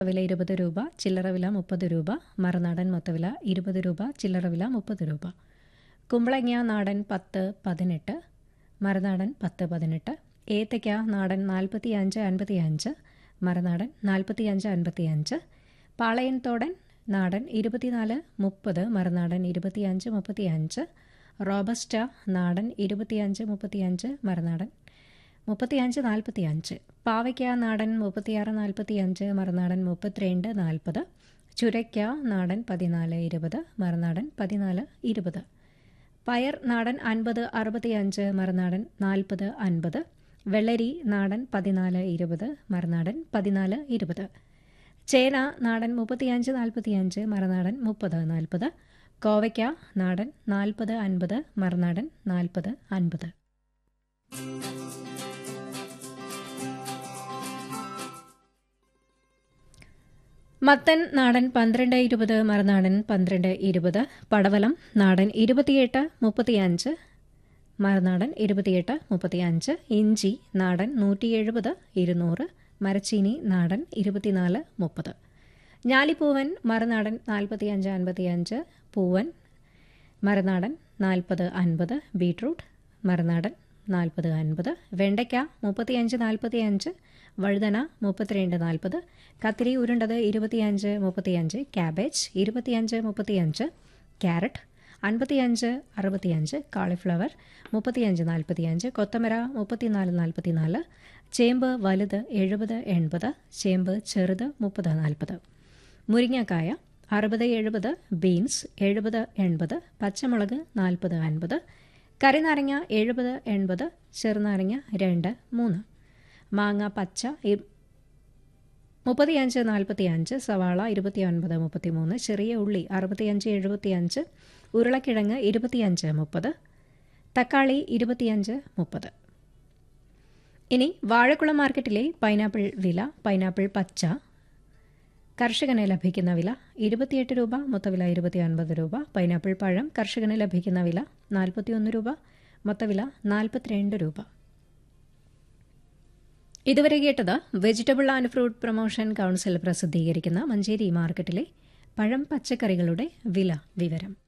വില ഇരുപത് രൂപ ചില്ലറ വില മുപ്പത് രൂപ മറുനാടൻ മൊത്തവില ഇരുപത് രൂപ ചില്ലറ വില മുപ്പത് രൂപ കുമ്പളങ്ങ നാടൻ പത്ത് പതിനെട്ട് മറുനാടൻ പത്ത് പതിനെട്ട് ഏത്തയ്ക്ക നാടൻ നാൽപ്പത്തി അഞ്ച് അൻപത്തി അഞ്ച് മറുനാടൻ നാൽപ്പത്തി അഞ്ച് അൻപത്തി അഞ്ച് പാളയൻ തോടൻ നാടൻ ഇരുപത്തിനാല് മുപ്പത് മറുനാടൻ ഇരുപത്തിയഞ്ച് മുപ്പത്തി അഞ്ച് റോബസ്റ്റ നാടൻ ഇരുപത്തിയഞ്ച് മുപ്പത്തിയഞ്ച് മറുനാടൻ മുപ്പത്തിയഞ്ച് നാൽപ്പത്തി അഞ്ച് പാവയ്ക്ക നാടൻ മുപ്പത്തിയാറ് നാൽപ്പത്തി അഞ്ച് മറുനാടൻ മുപ്പത്തിരണ്ട് നാൽപ്പത് ചുരയ്ക്ക നാടൻ പതിനാല് ഇരുപത് മറുനാടൻ പതിനാല് ഇരുപത് പയർ നാടൻ അൻപത് അറുപത്തിയഞ്ച് മറുനാടൻ നാൽപ്പത് അൻപത് വെള്ളരി നാടൻ പതിനാല് ഇരുപത് മറുനാടൻ പതിനാല് ഇരുപത് ചേന നാടൻ മുപ്പത്തിയഞ്ച് നാൽപ്പത്തിയഞ്ച് മറുനാടൻ മുപ്പത് നാൽപ്പത് കോവയ്ക്ക നാടൻ നാൽപ്പത് അൻപത് മറുനാടൻ നാൽപ്പത് അൻപത് മത്തൻ നാടൻ പന്ത്രണ്ട് ഇരുപത് മറുനാടൻ പന്ത്രണ്ട് ഇരുപത് പടവലം നാടൻ ഇരുപത്തിയെട്ട് മുപ്പത്തിയഞ്ച് മറുനാടൻ ഇരുപത്തിയെട്ട് മുപ്പത്തിയഞ്ച് ഇഞ്ചി നാടൻ നൂറ്റി എഴുപത് ഇരുന്നൂറ് മരച്ചീനി നാടൻ ഇരുപത്തിനാല് മുപ്പത് ഞാലിപ്പൂവൻ മറുനാടൻ നാൽപ്പത്തിയഞ്ച് അൻപത്തിയഞ്ച് പൂവൻ മറുനാടൻ നാൽപ്പത് അൻപത് ബീട്രൂട്ട് മറുനാടൻ നാൽപ്പത് അൻപത് വെണ്ടയ്ക്ക മുപ്പത്തിയഞ്ച് നാൽപ്പത്തിയഞ്ച് വഴുതന മുപ്പത്തിരണ്ട് നാൽപ്പത് കത്തിരി ഉരുണ്ടത് ഇരുപത്തിയഞ്ച് മുപ്പത്തിയഞ്ച് ക്യാബേജ് ഇരുപത്തിയഞ്ച് മുപ്പത്തിയഞ്ച് ക്യാരറ്റ് അൻപത്തിയഞ്ച് അറുപത്തിയഞ്ച് കാളിഫ്ലവർ മുപ്പത്തിയഞ്ച് നാൽപ്പത്തിയഞ്ച് കൊത്തമര മുപ്പത്തിനാല് നാൽപ്പത്തിനാല് ചേമ്പ് വലുത് എഴുപത് എൺപത് ചേമ്പ് ചെറുത് മുപ്പത് നാൽപ്പത് മുരിങ്ങക്കായ അറുപത് എഴുപത് ബീൻസ് എഴുപത് എൺപത് പച്ചമുളക് നാൽപ്പത് അൻപത് കറിനാരങ്ങ എഴുപത് എൺപത് ചെറുനാരങ്ങ രണ്ട് മൂന്ന് മാങ്ങ പച്ച മുപ്പത്തിയഞ്ച് നാൽപ്പത്തിയഞ്ച് സവാള ഇരുപത്തിയൊൻപത് മുപ്പത്തിമൂന്ന് ചെറിയ ഉള്ളി അറുപത്തിയഞ്ച് എഴുപത്തിയഞ്ച് ഉരുളക്കിഴങ്ങ് ഇരുപത്തിയഞ്ച് മുപ്പത് തക്കാളി ഇരുപത്തിയഞ്ച് മുപ്പത് ഇനി വാഴക്കുളം മാർക്കറ്റിലെ പൈനാപ്പിൾ വില പൈനാപ്പിൾ പച്ച കർഷകന് ലഭിക്കുന്ന വില ഇരുപത്തിയെട്ട് രൂപ മൊത്തവില ഇരുപത്തിയൊൻപത് രൂപ പൈനാപ്പിൾ പഴം കർഷകന് ലഭിക്കുന്ന വില നാൽപ്പത്തിയൊന്ന് രൂപ മൊത്തവില നാൽപ്പത്തിരണ്ട് രൂപ ഇതുവരെ കേട്ടത് vegetable and fruit promotion council പ്രസിദ്ധീകരിക്കുന്ന മഞ്ചേരി മാർക്കറ്റിലെ പഴം പച്ചക്കറികളുടെ വില വിവരം